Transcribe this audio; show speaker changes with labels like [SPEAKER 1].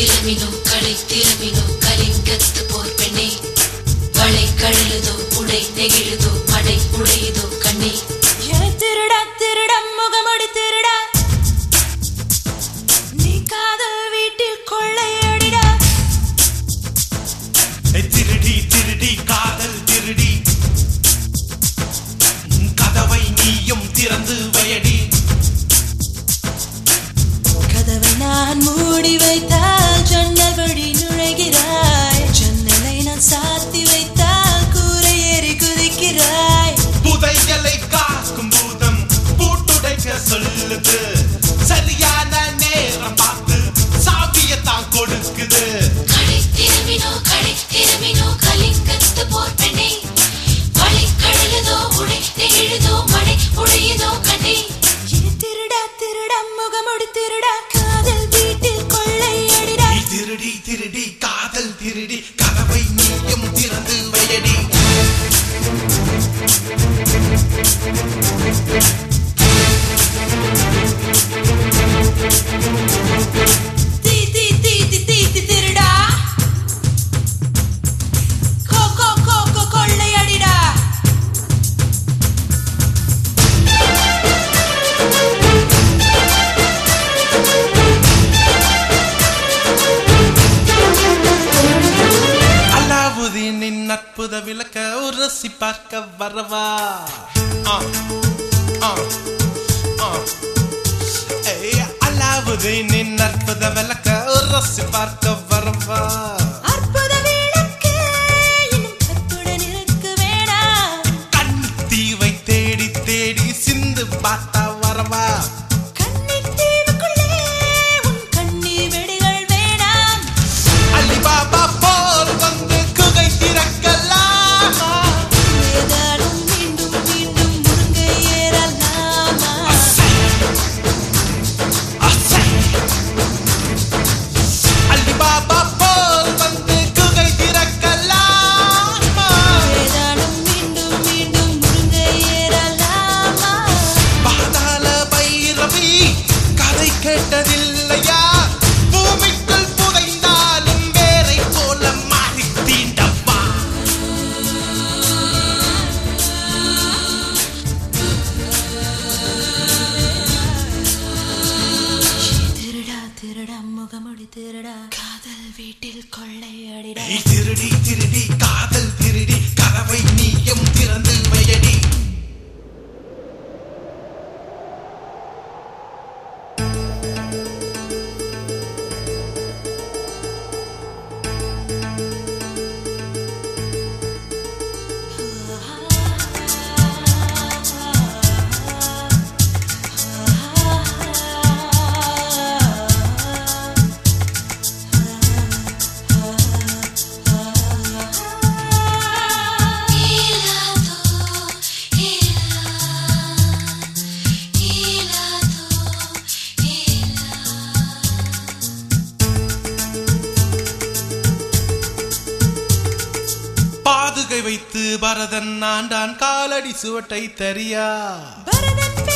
[SPEAKER 1] திறமினோ களை திறமினோ கலிங்கத்து போர் பெண்ணே வளை கழலுதோ உடை நெகிழுதோ மடை உடையுதோ கண்ணே
[SPEAKER 2] என திருடா திருடா முகமுடி திருடா நீ காதல் வீட்டில் கொள்ளையடிடா
[SPEAKER 3] திருடி திருடி காதல் திருடி கதவை நீயும் திறந்து வயடி
[SPEAKER 2] கதவை நான் மூடி வைத்தால் ஜன்னல் வழி நுழைகிறாய் ஜன்னலை நான் சாத்தி வைத்தால் கூரை ஏறி குதிக்கிறாய்
[SPEAKER 3] புதையலை காக்கும் பூதம் பூட்டுடைக்க சொல்லுது சரியான நேரம் பார்த்து சாவியத்தான் கொடுக்குது
[SPEAKER 1] களை திறமினோ களை திறமினோ கலிங்கத்து போர் பெண்ணே வளை கழலுதோ உடை நெகிழுதோ மடை உடையுதோ கண்ணே
[SPEAKER 2] என திருடா திருடா முகமுடி திருடா காதல் வீட்டில் கொள்ளையடிடா
[SPEAKER 3] நீ திருடி திருடி காதல் திருடி கதவை நீயும் திறந்து வயடி
[SPEAKER 2] தீ தீ தீ தீ தீ தீ திருடா கோ கோ கோ கோ கொள்ளையடிடா
[SPEAKER 3] அலாவுதீனின் அற்புத விளக்க உரசி பார்க்க வரவா ஆ, ஆ, ஆ. ஏய், அலாவுதீனின் அற்புத விளக்க உரசி பார்க்க வரவா
[SPEAKER 2] அற்புத விளக்கு இன்னும் கற்புடன் இருக்க வேணாம்
[SPEAKER 3] கண் தீவை தேடி தேடி சிந்து பார்த்தா வரவா
[SPEAKER 2] கண்ணித் தீவுக்குள்ளே உன் கண்ணீர் வெடிகள் வேணாம்
[SPEAKER 3] அலிபாபா போல் வந்து குகை திறக்கலாமா
[SPEAKER 2] ஏதாலும் மீண்டும் மீண்டும் முருங்கை ஏறலாமா
[SPEAKER 3] அலிபாபா போல் வந்து குகை திறக்கலாமா
[SPEAKER 2] ஏதாலும் மீண்டும் மீண்டும் முருங்கை ஏறலாமா
[SPEAKER 3] பாதாள பைரவி கதை கேட்டதில்லையா பூமிக்குள் புதைந்தாலும் வேரை போல மாறி தீண்டப்பா
[SPEAKER 2] திருடா திருடா முகமுடி திருடா காதல் வீட்டில் கொள்ளையடிடா
[SPEAKER 3] நீ திருடி திருடி காதல் திருடி கதவை நீயும் திறந்து வையடி
[SPEAKER 1] இலாதோ இலா இலாதோ இலா
[SPEAKER 3] பாதுகை வைத்து பரதன் ஆண்டான் காலடி சுவட்டை தரியா
[SPEAKER 2] பரதன்